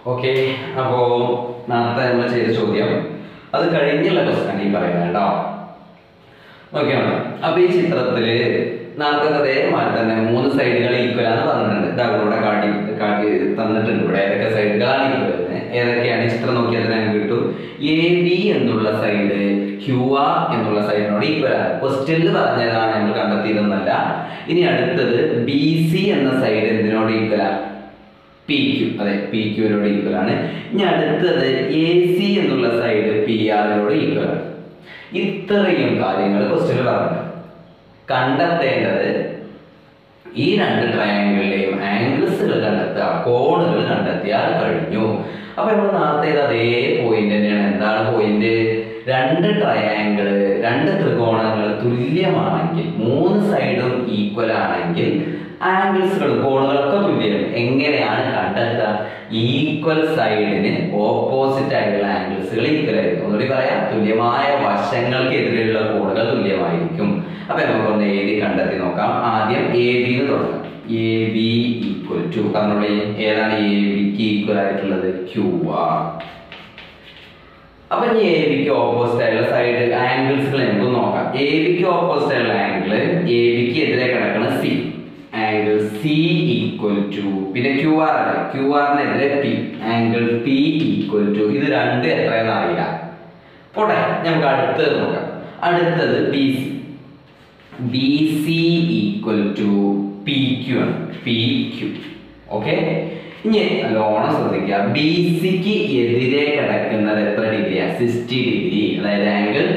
okay അപ്പോ നേരത്തെ നമ്മൾ ചെയ്ത ചോദ്യം അത് കഴിഞ്ഞുള്ള ക്വസ്റ്റൻ ഈ പറയുന്നത് കേട്ടോ ഓക്കെ ആണ് അപ്പൊ ഈ ചിത്രത്തില് നേരത്തെ അതേമാതിരി തന്നെ മൂന്ന് സൈഡുകൾ ഈക്വൽ ആണെന്ന് പറഞ്ഞിട്ടുണ്ട് ഇത് അവരോടെ കാട്ടി കാട്ടി തന്നിട്ടുണ്ട് ഇവിടെ ഏതൊക്കെ സൈഡുകളാണ് ഈക്വൽ ഏതൊക്കെയാണ് ഈ ചിത്രം നോക്കിയാൽ തന്നെ നമുക്ക് കിട്ടും എ ബി എന്നുള്ള സൈഡ് ക്യു ആർ എന്നുള്ള സൈഡിനോട് ഈക്വൽ ആണ് ക്വസ്റ്റ്യനിൽ പറഞ്ഞതാണ് നമ്മൾ കണ്ടെത്തിയതെന്നല്ല ഇനി അടുത്തത് ബി സി എന്ന സൈഡ് എന്തിനോട് ഈക്വൽ ആണ് പി ക്യു അതെ പി ക്യുവിനോട് ഈക്വൽ ആണ് ഇനി അടുത്തത് എ സി എന്നുള്ള സൈഡ് പി ആറിനോട് ഈക്വൽ ആണ് ഇത്രയും കാര്യങ്ങൾ ക്വസ്റ്റ്യനിൽ പറഞ്ഞു കണ്ടെത്തേണ്ടത് ഈ രണ്ട് ട്രയാങ്കിളിലെയും ആംഗിൾസുകൾ കണ്ടെത്തുക കോണുകൾ കണ്ടെത്തിയാൽ കഴിഞ്ഞു അപ്പൊ നമ്മൾ നേരത്തെ ചെയ്ത അതേ പോയിന്റ് തന്നെയാണ് എന്താണ് പോയിന്റ് രണ്ട് ട്രയാങ്കിള് രണ്ട് ത്രികോണങ്ങൾ തുല്യമാണെങ്കിൽ മൂന്ന് സൈഡും ഈക്വൽ ആണെങ്കിൽ ആംഗിൾസുകൾ കോണുകളൊക്കെ തുല്യം എങ്ങനെയാണ് കണ്ടെത്തുക ഈക്വൽ സൈഡിന് ഓപ്പോസിറ്റ് ആയിട്ടുള്ള ആംഗിൾസുകൾ ഈക്വൽ ആയിരിക്കും ഒന്നുകൂടി പറയാം തുല്യമായ വശങ്ങൾക്കെതിരെയുള്ള കോണുകൾ തുല്യമായിരിക്കും അപ്പൊ നമുക്കൊന്ന് എഴുതി കണ്ടെത്തി നോക്കാം ആദ്യം എ ബി എന്ന് തുടങ്ങാം എ ബി ഈക്വൽ ടു പറഞ്ഞോളൂ ഏതാണ് എ ബിക്ക് ഈക്വൽ ആയിട്ടുള്ളത് ക്യൂ ആർ അപ്പൊ ഇനി എ ബിക്ക് ഓപ്പോസിറ്റ് ആയിട്ടുള്ള സൈഡ് ആംഗിൾസുകൾ നമുക്ക് നോക്കാം എ ബിക്ക് ഓപ്പോസിറ്റ് ആയിട്ടുള്ള ആംഗിൾ എ ബിക്ക് എതിരെ കിടക്കുന്ന C angle C equal to പിന്നെ ക്യു ആർ ആണ് ക്യു ആറിനെതിരെ P angle P equal to ഇത് രണ്ട് എത്രയെന്ന് അറിയില്ല പോട്ടെ നമുക്ക് അടുത്തത് നോക്കാം അടുത്തത് B C B C equal to P Q ആണ് പി ക്യു ഓക്കെ ഇനി നല്ലോണം ശ്രദ്ധിക്കുക ബി സിക്ക് എതിരെ കിടക്കുന്നത് എത്ര ഡിഗ്രിയാ സിക്സ്റ്റി ഡിഗ്രി അതായത് angle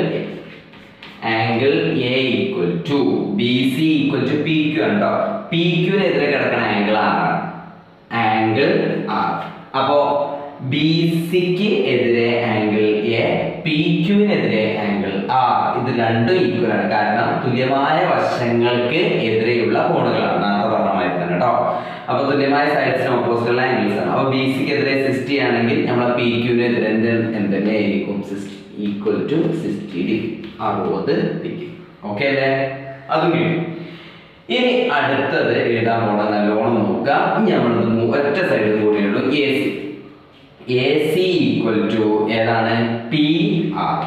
angle A equal to B C equal to P Q ഉണ്ടോ പി ക്യുവിനെതിരെ കിടക്കുന്ന ആംഗിൾ ആറാണ് ആംഗിൾ ആർ അപ്പോ ബി സിക്ക് എതിരെ ആംഗിൾ എ പി ക്യുവിനെതിരെ ആംഗിൾ ആർ ഇത് രണ്ടും ഈക്വൽ ആണ് കാരണം തുല്യമായ വശങ്ങൾക്ക് എതിരെയുള്ള കോണുകളാണ് നേരത്തെ പറഞ്ഞ മാതിരി തന്നെ കേട്ടോ അപ്പൊ തുല്യമായ സൈഡ്സിന് ഓപ്പോസിറ്റുള്ള ആംഗിൾസ് ആണ് അപ്പൊ ബി സിക്ക് എതിരെ സിക്സ്റ്റി ആണെങ്കിൽ നമ്മളെ പി ക്യുവിനെതിരെ എന്ത് തന്നെ ആയിരിക്കും ഈക്വൽ ടു സിക്സ്റ്റി ഡിഗ്രി അറുപത് ഡിഗ്രി ഓക്കെ അല്ലേ അതും കിട്ടും ഇനി അടുത്തത് എഴുതാൻ പോണ നല്ലോണം നോക്കാം ഇനി നമ്മൾ ഒറ്റ സൈഡിൽ കൂടിയുള്ളൂ A C A C equal to ഏതാണ് പി ആർ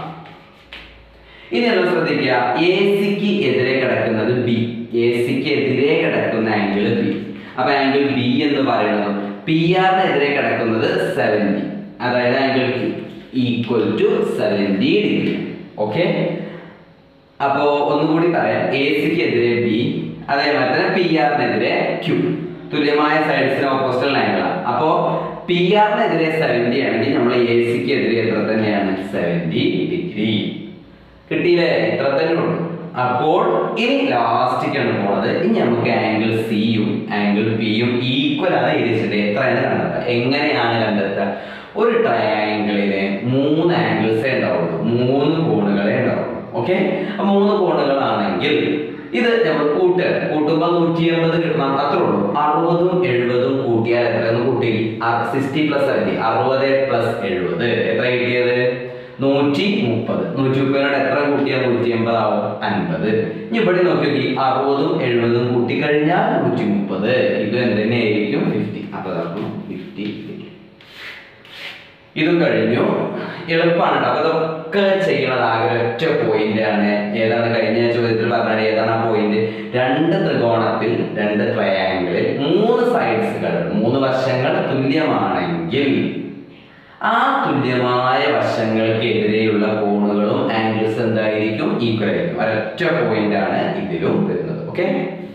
ഇനി നമ്മൾ ശ്രദ്ധിക്കുക എ സിക്ക് എതിരെ കിടക്കുന്നത് ബി എ സിക്ക് എതിരെ കിടക്കുന്ന ആംഗിൾ ബി അപ്പൊ ആംഗിൾ ബി എന്ന് പറയുന്നത് പി ആറിനെതിരെ കിടക്കുന്നത് സെവൻറ്റി അതായത് angle equal to seventy degree okay അപ്പോ ഒന്നുകൂടി പറയാം എ സിക്ക് എതിരെ ബി അതേപോലെ തന്നെ പി ആറിനെതിരെ ക്യൂ തുല്യമായ സൈഡ്സിന് ഓപ്പോസിറ്റ് ആംഗിളാണ് അപ്പോ പി ആറിനെതിരെ സെവൻറ്റി ആണെങ്കിൽ നമ്മൾ എ സിക്ക് എതിരെ എത്ര തന്നെയാണ് സെവൻറ്റി ഡിഗ്രി കിട്ടിയില്ലേ ഇത്ര തന്നെ ഉള്ളൂ അപ്പോൾ ഇനി ലാസ്റ്റിക്കാണ് പോണത് ഇനി നമുക്ക് ആംഗിൾ സിയും ആംഗിൾ പിയും ഈക്വൽ ആണ് എഴുതിച്ചിട്ട് എത്രയാണ് കണ്ടെത്തുക എങ്ങനെയാണ് കണ്ടെത്തുക ഒരു ട്രയാംഗിളിന് മൂന്ന് ആംഗിൾസേ ഉണ്ടാവുള്ളൂ മൂന്ന് കോണുകളെ ഉണ്ടാവുള്ളൂ ഓക്കെ മൂന്ന് കോണുകളാണെങ്കിൽ ഇത് നമ്മൾ കൂട്ടുക കൂട്ടുമ്പോൾ നൂറ്റി എൺപത് കിട്ടണം അത്രേ ഉള്ളൂ അറുപതും എഴുപതും കൂട്ടിയാൽ എത്രയെന്ന് കൂട്ടി സിക്സ്റ്റി പ്ലസ് സെവൻറ്റി അറുപത് പ്ലസ് എഴുപത് എത്ര കിട്ടിയത് നൂറ്റി മുപ്പത് നൂറ്റി മുപ്പതിനോട് എത്ര കൂട്ടിയാൽ നൂറ്റി എൺപതാവും അൻപത് ഇനി ഇവിടെ നോക്കി നോക്കി അറുപതും എഴുപതും കൂട്ടിക്കഴിഞ്ഞാൽ നൂറ്റി മുപ്പത് ഇത് എന്തിനെ ആയിരിക്കും ഫിഫ്റ്റി അപ്പൊ ഫിഫ്റ്റി ഇതും കഴിഞ്ഞു എളുപ്പമാണ് കേട്ടോ അപ്പൊ ഇതൊക്കെ ചെയ്യണത് ആകെ ഒറ്റ പോയിന്റ് ആണ് ഏതാണ് കഴിഞ്ഞ ചോദ്യത്തിൽ പറഞ്ഞത് ഏതാണ് ആ പോയിന്റ് രണ്ട് ത്രികോണത്തിൽ രണ്ട് ട്രയാങ്കിളിൽ മൂന്ന് സൈഡ്സുകൾ മൂന്ന് വശങ്ങൾ തുല്യമാണെങ്കിൽ ആ തുല്യമായ വശങ്ങൾക്ക് എതിരെയുള്ള കോണുകളും ആംഗിൾസ് എന്തായിരിക്കും ഈക്വൽ ആയിരിക്കും ഒരൊറ്റ പോയിന്റ് ആണ് ഇതിലും വരുന്നത് ഓക്കെ